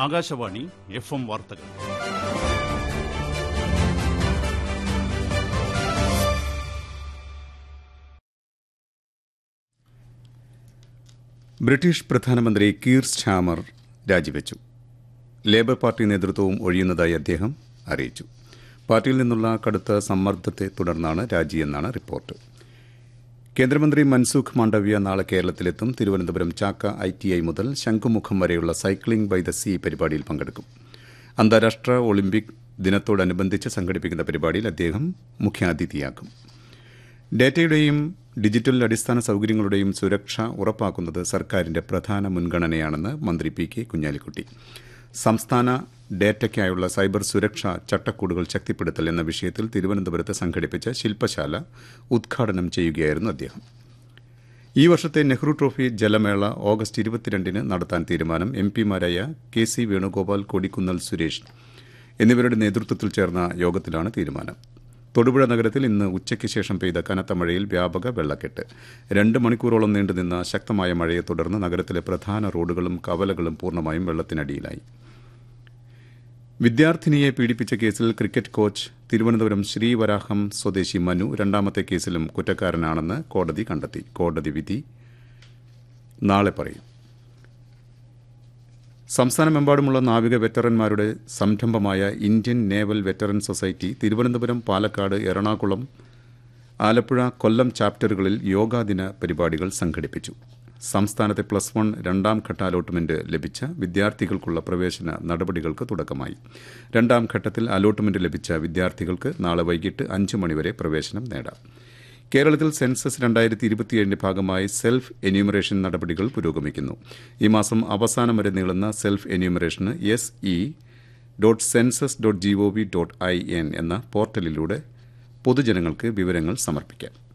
Akashvani F M വാർത്തകൾ British പ്രധാനമന്ത്രി Keir Starmer രാജിവെച്ചു ലേബർ പാർട്ടി നേതൃത്വവും ഒഴിയുന്നതായി അദ്ദേഹം അറിയിച്ചു പാർട്ടിയിൽ നിന്നുള്ള കടുത്ത സമ്മർദ്ദത്തെ തുടർന്നാണ് രാജിയെന്നാണ് റിപ്പോർട്ട് കേന്ദ്രമന്ത്രി മൻസുഖ് മാണ്ഡവ്യ നാളെ കേരളത്തിലെത്തും Thiruvananthapuram Chakka I T I മുതൽ ശംഖുമുഖം വരെയുള്ള സൈക്ലിംഗ് ബൈ ദ സീ പരിപാടിയിൽ പങ്കെടുക്കും അന്താരാഷ്ട്ര ഒളിമ്പിക് ദിനത്തോടനുബന്ധിച്ച് സംഘടിപ്പിക്കുന്ന പരിപാടിയിൽ അദ്ദേഹം മുഖ്യാതിഥിയാക്കും ഡേറ്റയുടെയും ഡിജിറ്റൽ അടിസ്ഥാന സൌകര്യങ്ങളുടെയും സുരക്ഷ ഉറപ്പാക്കുന്നത് സർക്കാരിന്റെ പ്രധാന മുൻഗണനയാണെന്ന് മന്ത്രി പി കെ കുഞ്ഞാലിക്കുട്ടി സംസ്ഥാന ഡേറ്റയ്ക്കായുള്ള സൈബർ സുരക്ഷാ ചട്ടക്കൂടുകൾ ശക്തിപ്പെടുത്തൽ എന്ന വിഷയത്തിൽ തിരുവനന്തപുരത്ത് സംഘടിപ്പിച്ച ശില്പശാല ഉദ്ഘാടനം ചെയ്യുകയായിരുന്നു അദ്ദേഹം ഈ വർഷത്തെ നെഹ്റു ട്രോഫി ജലമേള ഓഗസ്റ്റ് ഇരുപത്തിരണ്ടിന് നടത്താൻ തീരുമാനം എം പിമാരായ കെ സി വേണുഗോപാൽ കൊടിക്കുന്നൽ സുരേഷ് എന്നിവരുടെ നേതൃത്വത്തിൽ ചേർന്ന യോഗത്തിലാണ് തീരുമാനം തൊടുപുഴ നഗരത്തിൽ ഇന്ന് ഉച്ചയ്ക്ക് ശേഷം പെയ്ത കനത്ത മഴയിൽ വ്യാപക വെള്ളക്കെട്ട് രണ്ട് മണിക്കൂറോളം നീണ്ടുനിന്ന ശക്തമായ മഴയെ തുടർന്ന് നഗരത്തിലെ പ്രധാന റോഡുകളും കവലകളും പൂർണ്ണമായും വെള്ളത്തിനടിയിലായി വിദ്യാർത്ഥിനിയെ പീഡിപ്പിച്ച കേസിൽ ക്രിക്കറ്റ് കോച്ച് തിരുവനന്തപുരം ശ്രീവരാഹം സ്വദേശി മനു രണ്ടാമത്തെ കേസിലും കുറ്റക്കാരനാണെന്ന് കോടതി കണ്ടെത്തി കോടതി വിധി നാളെ പറയും സംസ്ഥാനമെമ്പാടുമുള്ള നാവിക വെറ്ററന്മാരുടെ സംരംഭമായ Indian naval veteran society Thiruvananthapuram Palakkad Ernakulam Alappuzha Kollam ചാപ്റ്ററുകളിൽ യോഗാദിന പരിപാടികൾ സംഘടിപ്പിച്ചു സംസ്ഥാനത്തെ പ്ലസ് വൺ രണ്ടാം ഘട്ട അലോട്ട്മെന്റ് ലഭിച്ച വിദ്യാർത്ഥികൾക്കുള്ള പ്രവേശന നടപടികൾക്ക് തുടക്കമായി രണ്ടാം ഘട്ടത്തിൽ അലോട്ട്മെന്റ് ലഭിച്ച വിദ്യാർത്ഥികൾക്ക് നാളെ വൈകിട്ട് അഞ്ച് മണിവരെ പ്രവേശനം നേടാം കേരളത്തിൽ സെൻസസ് രണ്ടായിരത്തി ഇരുപത്തിയേഴിന്റെ ഭാഗമായി സെൽഫ് എന്യൂമറേഷൻ നടപടികൾ പുരോഗമിക്കുന്നു ഈ മാസം അവസാനം വരെ നീളുന്ന സെൽഫ് എന്യൂമറേഷന് S E dot census dot G O V dot I N എന്ന പോർട്ടലിലൂടെ പൊതുജനങ്ങൾക്ക് വിവരങ്ങൾ സമർപ്പിക്കാം